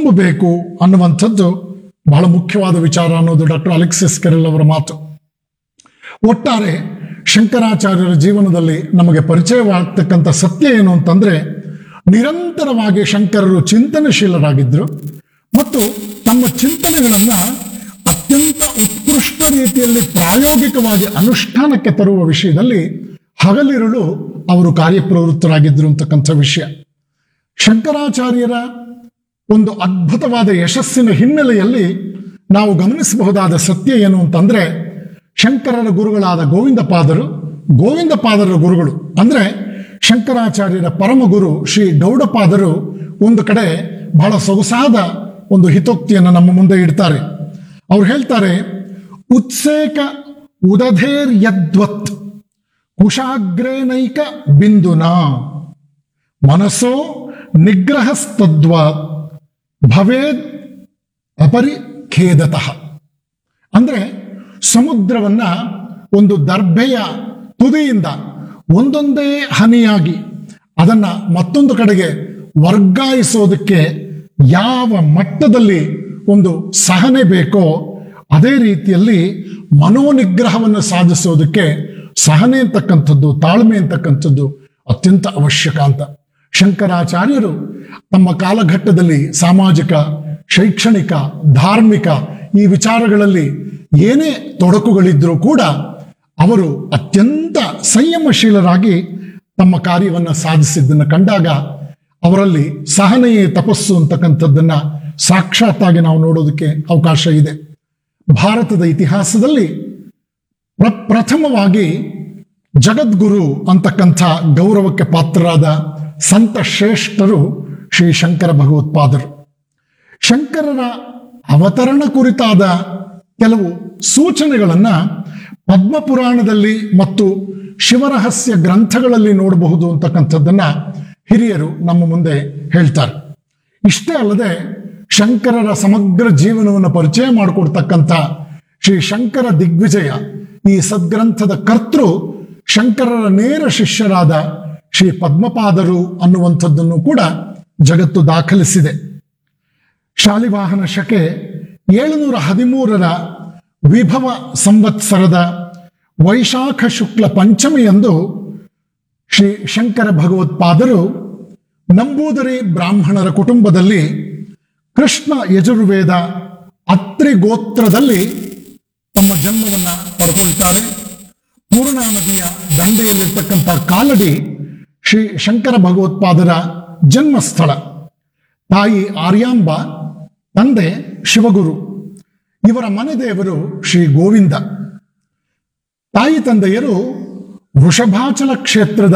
ತುಂಬಬೇಕು ಅನ್ನುವಂಥದ್ದು ಬಹಳ ಮುಖ್ಯವಾದ ವಿಚಾರ ಅನ್ನೋದು ಡಾಕ್ಟರ್ ಅಲೆಕ್ಸಿಸ್ ಕೆರೆಲ್ ಅವರ ಮಾತು ಒಟ್ಟಾರೆ ಶಂಕರಾಚಾರ್ಯರ ಜೀವನದಲ್ಲಿ ನಮಗೆ ಪರಿಚಯವಾಗ್ತಕ್ಕಂಥ ಸತ್ಯ ಏನು ಅಂತಂದ್ರೆ ನಿರಂತರವಾಗಿ ಶಂಕರರು ಚಿಂತನಶೀಲರಾಗಿದ್ದರು ಮತ್ತು ತಮ್ಮ ಚಿಂತನೆಗಳನ್ನ ಅತ್ಯಂತ ಉತ್ಕೃಷ್ಟ ರೀತಿಯಲ್ಲಿ ಪ್ರಾಯೋಗಿಕವಾಗಿ ಅನುಷ್ಠಾನಕ್ಕೆ ತರುವ ವಿಷಯದಲ್ಲಿ ಹಗಲಿರುಳು ಅವರು ಕಾರ್ಯಪ್ರವೃತ್ತರಾಗಿದ್ದರು ಅಂತಕ್ಕಂಥ ವಿಷಯ ಶಂಕರಾಚಾರ್ಯರ ಒಂದು ಅದ್ಭುತವಾದ ಯಶಸ್ಸಿನ ಹಿನ್ನೆಲೆಯಲ್ಲಿ ನಾವು ಗಮನಿಸಬಹುದಾದ ಸತ್ಯ ಏನು ಅಂತಂದ್ರೆ ಶಂಕರರ ಗುರುಗಳಾದ ಗೋವಿಂದಪಾದರು ಗೋವಿಂದಪಾದರ ಗುರುಗಳು ಅಂದ್ರೆ ಶಂಕರಾಚಾರ್ಯರ ಪರಮ ಗುರು ಶ್ರೀ ಗೌಡಪಾದರು ಒಂದು ಕಡೆ ಬಹಳ ಸೊಗಸಾದ ಒಂದು ಹಿತೋಕ್ತಿಯನ್ನು ನಮ್ಮ ಮುಂದೆ ಇಡ್ತಾರೆ ಅವ್ರು ಹೇಳ್ತಾರೆ ಉತ್ಸೇಕ ಉದಧೇರ್ ಯದ್ವತ್ ಕುಶಾಗ್ರೇನೈಕ ಬಿಂದುನ ಮನಸ್ಸೋ ನಿಗ್ರಹಸ್ತದ್ವ ಭವೇದ್ ಅಪರಿಖೇದತಃ ಅಂದ್ರೆ ಸಮುದ್ರವನ್ನ ಒಂದು ದರ್ಭೆಯ ತುದಿಯಿಂದ ಒಂದೊಂದೇ ಹನಿಯಾಗಿ ಅದನ್ನ ಮತ್ತೊಂದು ಕಡೆಗೆ ವರ್ಗಾಯಿಸೋದಕ್ಕೆ ಯಾವ ಮಟ್ಟದಲ್ಲಿ ಒಂದು ಸಹನೆ ಬೇಕೋ ಅದೇ ರೀತಿಯಲ್ಲಿ ಮನೋನಿಗ್ರಹವನ್ನು ಸಾಧಿಸೋದಕ್ಕೆ ಸಹನೆ ಅಂತಕ್ಕಂಥದ್ದು ತಾಳ್ಮೆ ಅಂತಕ್ಕಂಥದ್ದು ಅತ್ಯಂತ ಅವಶ್ಯಕ ಅಂತ ಶಂಕರಾಚಾರ್ಯರು ತಮ್ಮ ಕಾಲಘಟ್ಟದಲ್ಲಿ ಸಾಮಾಜಿಕ ಶೈಕ್ಷಣಿಕ ಧಾರ್ಮಿಕ ಈ ವಿಚಾರಗಳಲ್ಲಿ ಏನೇ ತೊಡಕುಗಳಿದ್ರೂ ಕೂಡ ಅವರು ಅತ್ಯಂತ ಸಂಯಮಶೀಲರಾಗಿ ತಮ್ಮ ಕಾರ್ಯವನ್ನು ಸಾಧಿಸಿದ್ದನ್ನು ಕಂಡಾಗ ಅವರಲ್ಲಿ ಸಹನೆಯೇ ತಪಸ್ಸು ಅಂತಕ್ಕಂಥದ್ದನ್ನ ಸಾಕ್ಷಾತ್ತಾಗಿ ನಾವು ನೋಡೋದಕ್ಕೆ ಅವಕಾಶ ಇದೆ ಭಾರತದ ಇತಿಹಾಸದಲ್ಲಿ ಪ್ರ- ಪ್ರಥಮವಾಗಿ ಜಗದ್ಗುರು ಅಂತಕ್ಕಂಥ ಗೌರವಕ್ಕೆ ಪಾತ್ರರಾದ ಸಂತ ಶ್ರೇಷ್ಠರು ಶ್ರೀ ಶಂಕರ ಭಗವತ್ಪಾದರು ಶಂಕರರ ಅವತರಣ ಕುರಿತಾದ ಕೆಲವು ಸೂಚನೆಗಳನ್ನ ಪದ್ಮಪುರಾಣದಲ್ಲಿ ಮತ್ತು ಶಿವರಹಸ್ಯ ಗ್ರಂಥಗಳಲ್ಲಿ ನೋಡಬಹುದು ಅಂತಕ್ಕಂಥದ್ದನ್ನ ಹಿರಿಯರು ನಮ್ಮ ಮುಂದೆ ಹೇಳ್ತಾರೆ ಇಷ್ಟೇ ಅಲ್ಲದೆ ಶಂಕರರ ಸಮಗ್ರ ಜೀವನವನ್ನು ಪರಿಚಯ ಮಾಡಿಕೊಡ್ತಕ್ಕಂಥ ಶ್ರೀ ಶಂಕರ ದಿಗ್ವಿಜಯ ಈ ಸದ್ಗ್ರಂಥದ ಕರ್ತೃ ಶಂಕರರ ನೇರ ಶಿಷ್ಯರಾದ ಶ್ರೀ ಪದ್ಮಪಾದರು ಅನ್ನುವಂಥದ್ದನ್ನು ಕೂಡ ಜಗತ್ತು ದಾಖಲಿಸಿದೆ ಶಾಲಿವಾಹನ ಶಕೆ ಏಳುನೂರ ಹದಿಮೂರರ ವಿಭವ ಸಂವತ್ಸರದ ವೈಶಾಖ ಶುಕ್ಲ ಪಂಚಮಿಯಂದು ಶ್ರೀ ಶಂಕರ ಭಗವತ್ಪಾದರು ನಂಬೂದರಿ ಬ್ರಾಹ್ಮಣರ ಕುಟುಂಬದಲ್ಲಿ ಕೃಷ್ಣ ಯಜುರ್ವೇದ ಅತ್ರಿ ಗೋತ್ರದಲ್ಲಿ ತಮ್ಮ ಜನ್ಮವನ್ನ ಪಡ್ಕೊಳ್ತಾರೆ ಪೂರ್ಣಾ ನದಿಯ ದಂಡೆಯಲ್ಲಿರ್ತಕ್ಕಂಥ ಕಾಲಡಿ ಶ್ರೀ ಶಂಕರ ಭಗವತ್ಪಾದರ ಜನ್ಮಸ್ಥಳ ತಾಯಿ ಆರ್ಯಾಂಬ ತಂದೆ ಶಿವಗುರು ಇವರ ಮನೆ ದೇವರು ಶ್ರೀ ಗೋವಿಂದ ತಾಯಿ ತಂದೆಯರು ವೃಷಭಾಚಲ ಕ್ಷೇತ್ರದ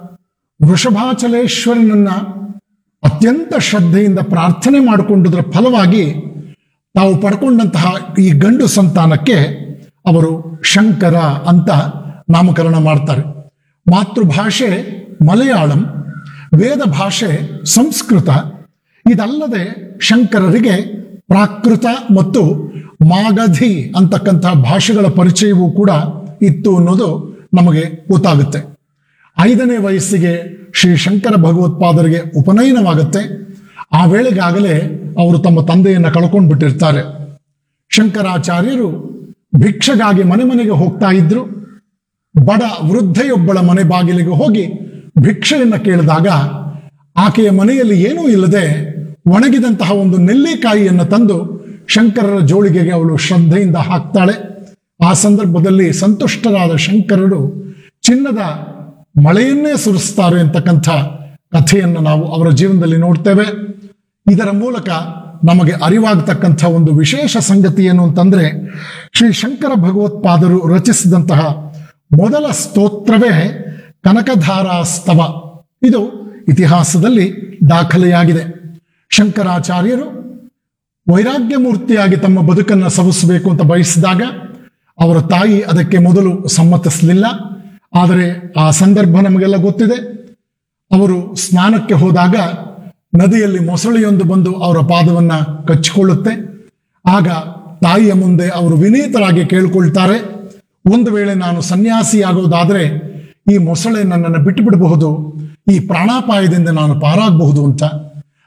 ವೃಷಭಾಚಲೇಶ್ವರನನ್ನ ಅತ್ಯಂತ ಶ್ರದ್ಧೆಯಿಂದ ಪ್ರಾರ್ಥನೆ ಮಾಡಿಕೊಂಡುದರ ಫಲವಾಗಿ ತಾವು ಪಡ್ಕೊಂಡಂತಹ ಈ ಗಂಡು ಸಂತಾನಕ್ಕೆ ಅವರು ಶಂಕರ ಅಂತ ನಾಮಕರಣ ಮಾಡ್ತಾರೆ ಮಾತೃಭಾಷೆ ಮಲಯಾಳಂ ವೇದ ಭಾಷೆ ಸಂಸ್ಕೃತ ಇದಲ್ಲದೆ ಶಂಕರರಿಗೆ ಪ್ರಾಕೃತ ಮತ್ತು ಮಾಗಧಿ ಅಂತಕ್ಕಂಥ ಭಾಷೆಗಳ ಪರಿಚಯವೂ ಕೂಡ ಇತ್ತು ಅನ್ನೋದು ನಮಗೆ ಗೊತ್ತಾಗುತ್ತೆ ಐದನೇ ವಯಸ್ಸಿಗೆ ಶ್ರೀ ಶಂಕರ ಭಗವತ್ಪಾದರಿಗೆ ಉಪನಯನವಾಗುತ್ತೆ ಆ ವೇಳೆಗಾಗಲೇ ಅವರು ತಮ್ಮ ತಂದೆಯನ್ನು ಕಳ್ಕೊಂಡು ಬಿಟ್ಟಿರ್ತಾರೆ ಶಂಕರಾಚಾರ್ಯರು ಭಿಕ್ಷೆಗಾಗಿ ಮನೆ ಮನೆಗೆ ಹೋಗ್ತಾ ಇದ್ರು ಬಡ ವೃದ್ಧೆಯೊಬ್ಬಳ ಮನೆ ಬಾಗಿಲಿಗೆ ಹೋಗಿ ಭಿಕ್ಷೆಯನ್ನು ಕೇಳಿದಾಗ ಆಕೆಯ ಮನೆಯಲ್ಲಿ ಏನೂ ಇಲ್ಲದೆ ಒಣಗಿದಂತಹ ಒಂದು ನೆಲ್ಲಿಕಾಯಿಯನ್ನು ತಂದು ಶಂಕರರ ಜೋಳಿಗೆಗೆ ಅವಳು ಶ್ರದ್ಧೆಯಿಂದ ಹಾಕ್ತಾಳೆ ಆ ಸಂದರ್ಭದಲ್ಲಿ ಸಂತುಷ್ಟರಾದ ಶಂಕರರು ಚಿನ್ನದ ಮಳೆಯನ್ನೇ ಸುರಿಸ್ತಾರೆ ಅಂತಕ್ಕಂಥ ಕಥೆಯನ್ನು ನಾವು ಅವರ ಜೀವನದಲ್ಲಿ ನೋಡ್ತೇವೆ ಇದರ ಮೂಲಕ ನಮಗೆ ಅರಿವಾಗತಕ್ಕಂಥ ಒಂದು ವಿಶೇಷ ಸಂಗತಿ ಏನು ಅಂತಂದ್ರೆ ಶ್ರೀ ಶಂಕರ ಭಗವತ್ಪಾದರು ರಚಿಸಿದಂತಹ ಮೊದಲ ಸ್ತೋತ್ರವೇ ಕನಕಧಾರಾಸ್ತವ ಇದು ಇತಿಹಾಸದಲ್ಲಿ ದಾಖಲೆಯಾಗಿದೆ ಶಂಕರಾಚಾರ್ಯರು ವೈರಾಗ್ಯ ಮೂರ್ತಿಯಾಗಿ ತಮ್ಮ ಬದುಕನ್ನು ಸವಿಸಬೇಕು ಅಂತ ಬಯಸಿದಾಗ ಅವರ ತಾಯಿ ಅದಕ್ಕೆ ಮೊದಲು ಸಮ್ಮತಿಸಲಿಲ್ಲ ಆದರೆ ಆ ಸಂದರ್ಭ ನಮಗೆಲ್ಲ ಗೊತ್ತಿದೆ ಅವರು ಸ್ನಾನಕ್ಕೆ ಹೋದಾಗ ನದಿಯಲ್ಲಿ ಮೊಸಳೆಯೊಂದು ಬಂದು ಅವರ ಪಾದವನ್ನ ಕಚ್ಚಿಕೊಳ್ಳುತ್ತೆ ಆಗ ತಾಯಿಯ ಮುಂದೆ ಅವರು ವಿನೀತರಾಗಿ ಕೇಳ್ಕೊಳ್ತಾರೆ ಒಂದು ವೇಳೆ ನಾನು ಸನ್ಯಾಸಿಯಾಗೋದಾದ್ರೆ ಈ ಮೊಸಳೆ ನನ್ನನ್ನು ಬಿಟ್ಟು ಬಿಡಬಹುದು ಈ ಪ್ರಾಣಾಪಾಯದಿಂದ ನಾನು ಪಾರಾಗಬಹುದು ಅಂತ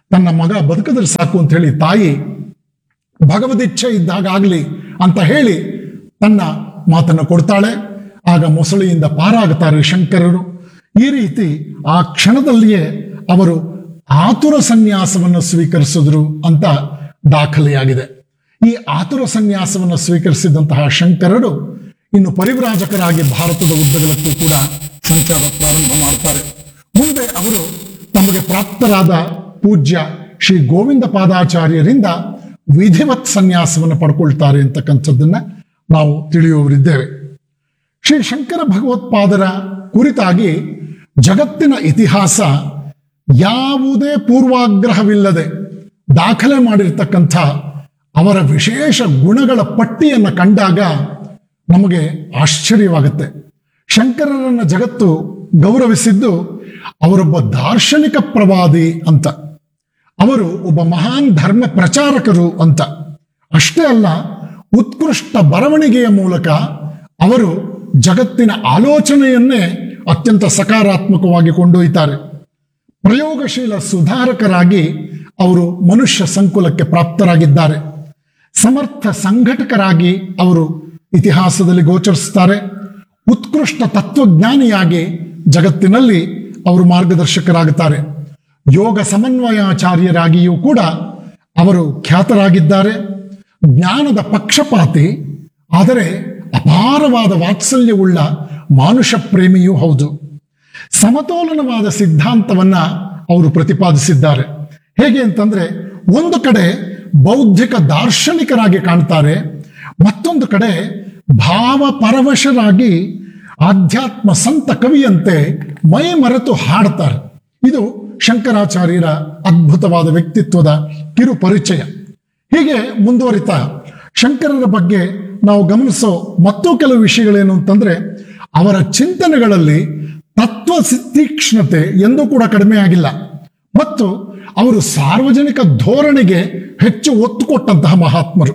ತನ್ನ ಮಗ ಬದುಕಿದ್ರೆ ಸಾಕು ಅಂತ ಹೇಳಿ ತಾಯಿ ಭಗವದಿಚ್ಛೆ ಇದ್ದಾಗಲಿ ಅಂತ ಹೇಳಿ ತನ್ನ ಮಾತನ್ನು ಕೊಡ್ತಾಳೆ ಆಗ ಮೊಸಳೆಯಿಂದ ಪಾರಾಗುತ್ತಾರೆ ಶಂಕರರು ಈ ರೀತಿ ಆ ಕ್ಷಣದಲ್ಲಿಯೇ ಅವರು ಆತುರ ಸನ್ಯಾಸವನ್ನು ಸ್ವೀಕರಿಸಿದ್ರು ಅಂತ ದಾಖಲೆಯಾಗಿದೆ ಈ ಆತುರ ಸನ್ಯಾಸವನ್ನು ಸ್ವೀಕರಿಸಿದಂತಹ ಶಂಕರರು ಇನ್ನು ಪರಿವ್ರಾಜಕರಾಗಿ ಭಾರತದ ಉದ್ದಗಲಕ್ಕೂ ಕೂಡ ಸಂಚಾರ ಪ್ರಾರಂಭ ಮಾಡ್ತಾರೆ ಮುಂದೆ ಅವರು ತಮಗೆ ಪ್ರಾಪ್ತರಾದ ಪೂಜ್ಯ ಶ್ರೀ ಗೋವಿಂದ ಪಾದಾಚಾರ್ಯರಿಂದ ವಿಧಿವತ್ ಸನ್ಯಾಸವನ್ನು ಪಡ್ಕೊಳ್ತಾರೆ ಅಂತಕ್ಕಂಥದ್ದನ್ನ ನಾವು ತಿಳಿಯುವವರಿದ್ದೇವೆ ಶ್ರೀ ಶಂಕರ ಭಗವತ್ಪಾದರ ಕುರಿತಾಗಿ ಜಗತ್ತಿನ ಇತಿಹಾಸ ಯಾವುದೇ ಪೂರ್ವಾಗ್ರಹವಿಲ್ಲದೆ ದಾಖಲೆ ಮಾಡಿರ್ತಕ್ಕಂಥ ಅವರ ವಿಶೇಷ ಗುಣಗಳ ಪಟ್ಟಿಯನ್ನು ಕಂಡಾಗ ನಮಗೆ ಆಶ್ಚರ್ಯವಾಗುತ್ತೆ ಶಂಕರರನ್ನ ಜಗತ್ತು ಗೌರವಿಸಿದ್ದು ಅವರೊಬ್ಬ ದಾರ್ಶನಿಕ ಪ್ರವಾದಿ ಅಂತ ಅವರು ಒಬ್ಬ ಮಹಾನ್ ಧರ್ಮ ಪ್ರಚಾರಕರು ಅಂತ ಅಷ್ಟೇ ಅಲ್ಲ ಉತ್ಕೃಷ್ಟ ಬರವಣಿಗೆಯ ಮೂಲಕ ಅವರು ಜಗತ್ತಿನ ಆಲೋಚನೆಯನ್ನೇ ಅತ್ಯಂತ ಸಕಾರಾತ್ಮಕವಾಗಿ ಕೊಂಡೊಯ್ತಾರೆ ಪ್ರಯೋಗಶೀಲ ಸುಧಾರಕರಾಗಿ ಅವರು ಮನುಷ್ಯ ಸಂಕುಲಕ್ಕೆ ಪ್ರಾಪ್ತರಾಗಿದ್ದಾರೆ ಸಮರ್ಥ ಸಂಘಟಕರಾಗಿ ಅವರು ಇತಿಹಾಸದಲ್ಲಿ ಗೋಚರಿಸುತ್ತಾರೆ ಉತ್ಕೃಷ್ಟ ತತ್ವಜ್ಞಾನಿಯಾಗಿ ಜಗತ್ತಿನಲ್ಲಿ ಅವರು ಮಾರ್ಗದರ್ಶಕರಾಗುತ್ತಾರೆ ಯೋಗ ಸಮನ್ವಯಾಚಾರ್ಯರಾಗಿಯೂ ಕೂಡ ಅವರು ಖ್ಯಾತರಾಗಿದ್ದಾರೆ ಜ್ಞಾನದ ಪಕ್ಷಪಾತಿ ಆದರೆ ಅಪಾರವಾದ ವಾತ್ಸಲ್ಯವುಳ್ಳ ಮಾನುಷ ಪ್ರೇಮಿಯೂ ಹೌದು ಸಮತೋಲನವಾದ ಸಿದ್ಧಾಂತವನ್ನ ಅವರು ಪ್ರತಿಪಾದಿಸಿದ್ದಾರೆ ಹೇಗೆ ಅಂತಂದ್ರೆ ಒಂದು ಕಡೆ ಬೌದ್ಧಿಕ ದಾರ್ಶನಿಕರಾಗಿ ಕಾಣ್ತಾರೆ ಮತ್ತೊಂದು ಕಡೆ ಭಾವಪರವಶರಾಗಿ ಆಧ್ಯಾತ್ಮ ಸಂತ ಕವಿಯಂತೆ ಮೈ ಮರೆತು ಹಾಡ್ತಾರೆ ಇದು ಶಂಕರಾಚಾರ್ಯರ ಅದ್ಭುತವಾದ ವ್ಯಕ್ತಿತ್ವದ ಕಿರು ಪರಿಚಯ ಹೀಗೆ ಮುಂದುವರಿತ ಶಂಕರರ ಬಗ್ಗೆ ನಾವು ಗಮನಿಸೋ ಮತ್ತೂ ಕೆಲವು ವಿಷಯಗಳೇನು ಅಂತಂದ್ರೆ ಅವರ ಚಿಂತನೆಗಳಲ್ಲಿ ತತ್ವ ತೀಕ್ಷ್ಣತೆ ಎಂದೂ ಕೂಡ ಕಡಿಮೆ ಆಗಿಲ್ಲ ಮತ್ತು ಅವರು ಸಾರ್ವಜನಿಕ ಧೋರಣೆಗೆ ಹೆಚ್ಚು ಒತ್ತು ಕೊಟ್ಟಂತಹ ಮಹಾತ್ಮರು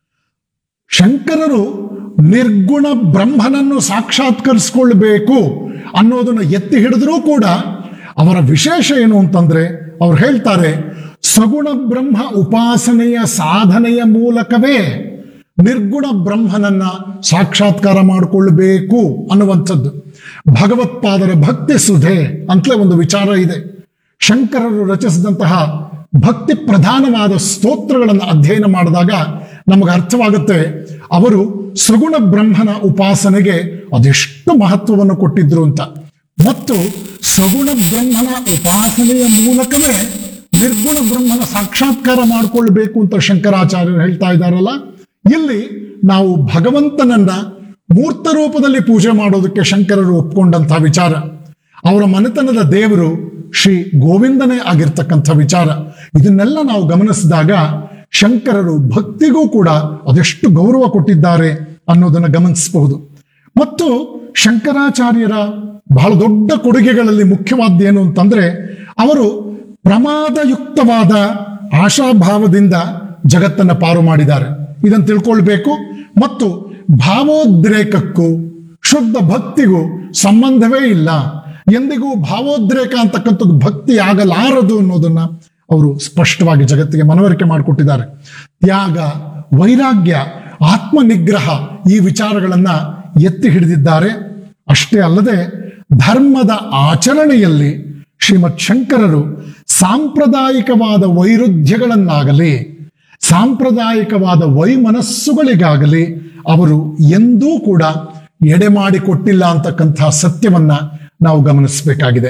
ಶಂಕರರು ನಿರ್ಗುಣ ಬ್ರಹ್ಮನನ್ನು ಸಾಕ್ಷಾತ್ಕರಿಸಿಕೊಳ್ಬೇಕು ಅನ್ನೋದನ್ನು ಎತ್ತಿ ಹಿಡಿದ್ರೂ ಕೂಡ ಅವರ ವಿಶೇಷ ಏನು ಅಂತಂದ್ರೆ ಅವ್ರು ಹೇಳ್ತಾರೆ ಸಗುಣ ಬ್ರಹ್ಮ ಉಪಾಸನೆಯ ಸಾಧನೆಯ ಮೂಲಕವೇ ನಿರ್ಗುಣ ಬ್ರಹ್ಮನನ್ನ ಸಾಕ್ಷಾತ್ಕಾರ ಮಾಡಿಕೊಳ್ಬೇಕು ಅನ್ನುವಂಥದ್ದು ಭಗವತ್ಪಾದರ ಭಕ್ತಿ ಸುಧೆ ಅಂತಲೇ ಒಂದು ವಿಚಾರ ಇದೆ ಶಂಕರರು ರಚಿಸಿದಂತಹ ಭಕ್ತಿ ಪ್ರಧಾನವಾದ ಸ್ತೋತ್ರಗಳನ್ನು ಅಧ್ಯಯನ ಮಾಡಿದಾಗ ನಮಗೆ ಅರ್ಥವಾಗುತ್ತೆ ಅವರು ಸಗುಣ ಬ್ರಹ್ಮನ ಉಪಾಸನೆಗೆ ಅದೆಷ್ಟು ಮಹತ್ವವನ್ನು ಕೊಟ್ಟಿದ್ರು ಅಂತ ಮತ್ತು ಸಗುಣ ಬ್ರಹ್ಮನ ಉಪಾಸನೆಯ ಮೂಲಕವೇ ನಿರ್ಗುಣ ಬ್ರಹ್ಮನ ಸಾಕ್ಷಾತ್ಕಾರ ಮಾಡಿಕೊಳ್ಬೇಕು ಅಂತ ಶಂಕರಾಚಾರ್ಯರು ಹೇಳ್ತಾ ಇದ್ದಾರಲ್ಲ ಇಲ್ಲಿ ನಾವು ಭಗವಂತನನ್ನ ಮೂರ್ತ ರೂಪದಲ್ಲಿ ಪೂಜೆ ಮಾಡೋದಕ್ಕೆ ಶಂಕರರು ಒಪ್ಕೊಂಡಂತಹ ವಿಚಾರ ಅವರ ಮನೆತನದ ದೇವರು ಶ್ರೀ ಗೋವಿಂದನೇ ಆಗಿರ್ತಕ್ಕಂಥ ವಿಚಾರ ಇದನ್ನೆಲ್ಲ ನಾವು ಗಮನಿಸಿದಾಗ ಶಂಕರರು ಭಕ್ತಿಗೂ ಕೂಡ ಅದೆಷ್ಟು ಗೌರವ ಕೊಟ್ಟಿದ್ದಾರೆ ಅನ್ನೋದನ್ನು ಗಮನಿಸಬಹುದು ಮತ್ತು ಶಂಕರಾಚಾರ್ಯರ ಬಹಳ ದೊಡ್ಡ ಕೊಡುಗೆಗಳಲ್ಲಿ ಮುಖ್ಯವಾದ ಏನು ಅಂತಂದ್ರೆ ಅವರು ಪ್ರಮಾದಯುಕ್ತವಾದ ಆಶಾಭಾವದಿಂದ ಜಗತ್ತನ್ನು ಪಾರು ಮಾಡಿದ್ದಾರೆ ಇದನ್ನು ತಿಳ್ಕೊಳ್ಬೇಕು ಮತ್ತು ಭಾವೋದ್ರೇಕಕ್ಕೂ ಶುದ್ಧ ಭಕ್ತಿಗೂ ಸಂಬಂಧವೇ ಇಲ್ಲ ಎಂದಿಗೂ ಭಾವೋದ್ರೇಕ ಅಂತಕ್ಕಂಥದ್ದು ಭಕ್ತಿ ಆಗಲಾರದು ಅನ್ನೋದನ್ನ ಅವರು ಸ್ಪಷ್ಟವಾಗಿ ಜಗತ್ತಿಗೆ ಮನವರಿಕೆ ಮಾಡಿಕೊಟ್ಟಿದ್ದಾರೆ ತ್ಯಾಗ ವೈರಾಗ್ಯ ಆತ್ಮನಿಗ್ರಹ ಈ ವಿಚಾರಗಳನ್ನ ಎತ್ತಿ ಹಿಡಿದಿದ್ದಾರೆ ಅಷ್ಟೇ ಅಲ್ಲದೆ ಧರ್ಮದ ಆಚರಣೆಯಲ್ಲಿ ಶ್ರೀಮತ್ ಶಂಕರರು ಸಾಂಪ್ರದಾಯಿಕವಾದ ವೈರುಧ್ಯಗಳನ್ನಾಗಲಿ ಸಾಂಪ್ರದಾಯಿಕವಾದ ವೈಮನಸ್ಸುಗಳಿಗಾಗಲಿ ಅವರು ಎಂದೂ ಕೂಡ ಎಡೆ ಮಾಡಿಕೊಟ್ಟಿಲ್ಲ ಅಂತಕ್ಕಂಥ ಸತ್ಯವನ್ನ ನಾವು ಗಮನಿಸಬೇಕಾಗಿದೆ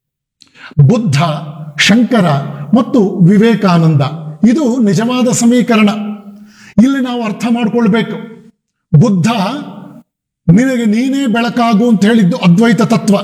ಬುದ್ಧ ಶಂಕರ ಮತ್ತು ವಿವೇಕಾನಂದ ಇದು ನಿಜವಾದ ಸಮೀಕರಣ ಇಲ್ಲಿ ನಾವು ಅರ್ಥ ಮಾಡ್ಕೊಳ್ಬೇಕು ಬುದ್ಧ ನಿನಗೆ ನೀನೇ ಬೆಳಕಾಗು ಅಂತ ಹೇಳಿದ್ದು ಅದ್ವೈತ ತತ್ವ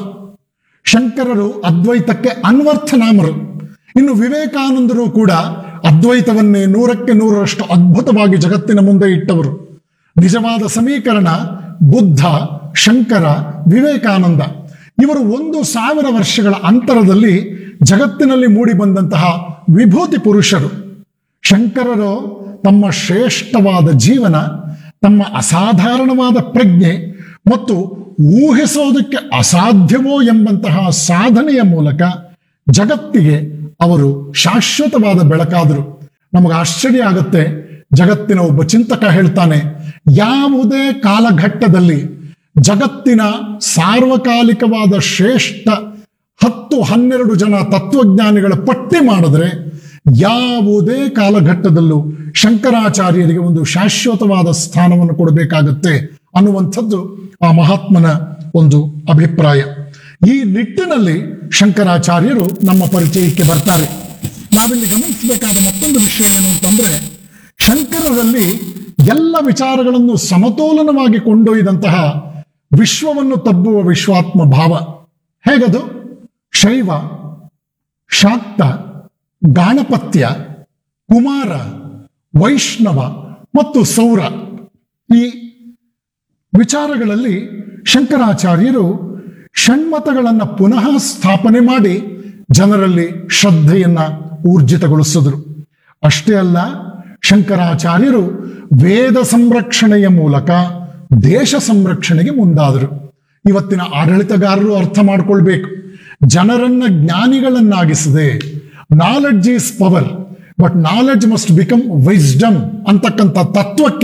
ಶಂಕರರು ಅದ್ವೈತಕ್ಕೆ ಅನ್ವರ್ಥನಾಮರು ಇನ್ನು ವಿವೇಕಾನಂದರು ಕೂಡ ಅದ್ವೈತವನ್ನೇ ನೂರಕ್ಕೆ ನೂರರಷ್ಟು ಅದ್ಭುತವಾಗಿ ಜಗತ್ತಿನ ಮುಂದೆ ಇಟ್ಟವರು ನಿಜವಾದ ಸಮೀಕರಣ ಬುದ್ಧ ಶಂಕರ ವಿವೇಕಾನಂದ ಇವರು ಒಂದು ಸಾವಿರ ವರ್ಷಗಳ ಅಂತರದಲ್ಲಿ ಜಗತ್ತಿನಲ್ಲಿ ಮೂಡಿ ಬಂದಂತಹ ವಿಭೂತಿ ಪುರುಷರು ಶಂಕರರು ತಮ್ಮ ಶ್ರೇಷ್ಠವಾದ ಜೀವನ ತಮ್ಮ ಅಸಾಧಾರಣವಾದ ಪ್ರಜ್ಞೆ ಮತ್ತು ಊಹಿಸೋದಕ್ಕೆ ಅಸಾಧ್ಯವೋ ಎಂಬಂತಹ ಸಾಧನೆಯ ಮೂಲಕ ಜಗತ್ತಿಗೆ ಅವರು ಶಾಶ್ವತವಾದ ಬೆಳಕಾದರು ನಮಗೆ ಆಶ್ಚರ್ಯ ಆಗುತ್ತೆ ಜಗತ್ತಿನ ಒಬ್ಬ ಚಿಂತಕ ಹೇಳ್ತಾನೆ ಯಾವುದೇ ಕಾಲಘಟ್ಟದಲ್ಲಿ ಜಗತ್ತಿನ ಸಾರ್ವಕಾಲಿಕವಾದ ಶ್ರೇಷ್ಠ ಹತ್ತು ಹನ್ನೆರಡು ಜನ ತತ್ವಜ್ಞಾನಿಗಳ ಪಟ್ಟಿ ಮಾಡಿದ್ರೆ ಯಾವುದೇ ಕಾಲಘಟ್ಟದಲ್ಲೂ ಶಂಕರಾಚಾರ್ಯರಿಗೆ ಒಂದು ಶಾಶ್ವತವಾದ ಸ್ಥಾನವನ್ನು ಕೊಡಬೇಕಾಗತ್ತೆ ಅನ್ನುವಂಥದ್ದು ಆ ಮಹಾತ್ಮನ ಒಂದು ಅಭಿಪ್ರಾಯ ಈ ನಿಟ್ಟಿನಲ್ಲಿ ಶಂಕರಾಚಾರ್ಯರು ನಮ್ಮ ಪರಿಚಯಕ್ಕೆ ಬರ್ತಾರೆ ನಾವಿಲ್ಲಿ ಗಮನಿಸಬೇಕಾದ ಮತ್ತೊಂದು ವಿಷಯ ಏನು ಅಂತಂದ್ರೆ ಶಂಕರರಲ್ಲಿ ಎಲ್ಲ ವಿಚಾರಗಳನ್ನು ಸಮತೋಲನವಾಗಿ ಕೊಂಡೊಯ್ದಂತಹ ವಿಶ್ವವನ್ನು ತಬ್ಬುವ ವಿಶ್ವಾತ್ಮ ಭಾವ ಹೇಗದು ಶೈವ ಶಾಕ್ತ ಗಾಣಪತ್ಯ ಕುಮಾರ ವೈಷ್ಣವ ಮತ್ತು ಸೌರ ಈ ವಿಚಾರಗಳಲ್ಲಿ ಶಂಕರಾಚಾರ್ಯರು ಷಣ್ಮತಗಳನ್ನು ಪುನಃ ಸ್ಥಾಪನೆ ಮಾಡಿ ಜನರಲ್ಲಿ ಶ್ರದ್ಧೆಯನ್ನ ಊರ್ಜಿತಗೊಳಿಸಿದರು ಅಷ್ಟೇ ಅಲ್ಲ ಶಂಕರಾಚಾರ್ಯರು ವೇದ ಸಂರಕ್ಷಣೆಯ ಮೂಲಕ ದೇಶ ಸಂರಕ್ಷಣೆಗೆ ಮುಂದಾದರು ಇವತ್ತಿನ ಆಡಳಿತಗಾರರು ಅರ್ಥ ಮಾಡ್ಕೊಳ್ಬೇಕು ಜನರನ್ನ ಜ್ಞಾನಿಗಳನ್ನಾಗಿಸದೆ knowledge is power but knowledge must become wisdom ಅಂತಕ್ಕಂಥ ತತ್ವಕ್ಕೆ